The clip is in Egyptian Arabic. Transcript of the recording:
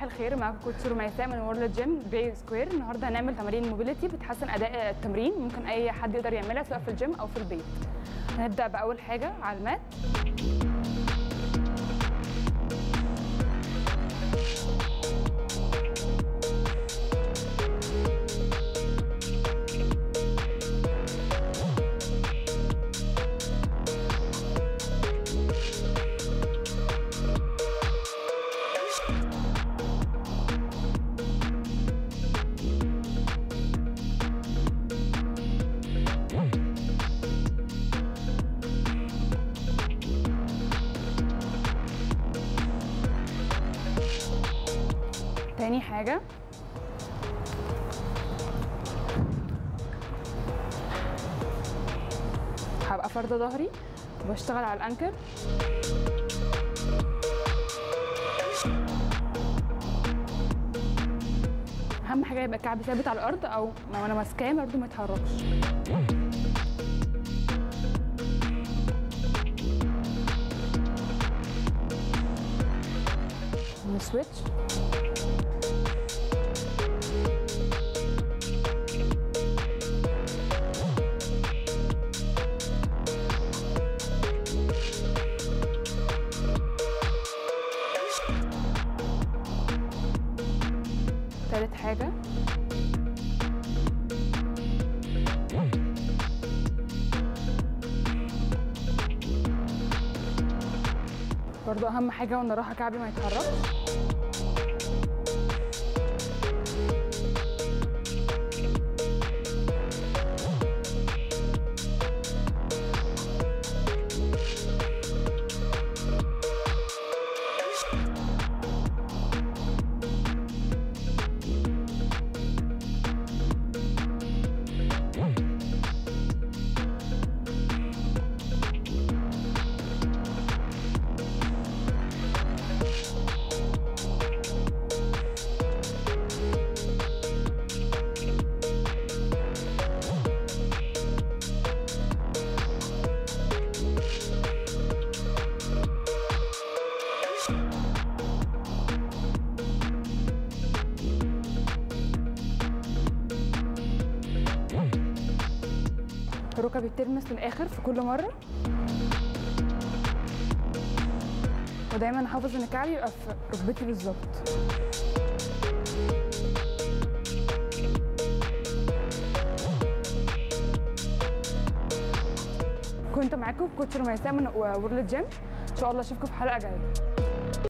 الخير معاكم كوتش رميساء من وورلد جيم جراي سكوير النهارده هنعمل تمارين موبيليتي بتحسن اداء التمرين ممكن اي حد يقدر يعملها سواء في الجيم او في البيت هنبدا باول حاجه على المات تاني حاجة هبقى فاردة ظهري وبشتغل على الانكر اهم حاجة يبقى الكعب ثابت على الارض او لو انا ماسكاه برضه ما يتحركش نسويتش تالت حاجة برضو أهم حاجة وأنا رايحة كعبي ما يتحركش ركبي بتلمس للاخر في كل مره ودايما احافظ ان كعبي يبقى في ركبتي بالظبط كنت معاكم كوتش رميساء من وورلد جيم ان شاء الله اشوفكم في حلقه جايه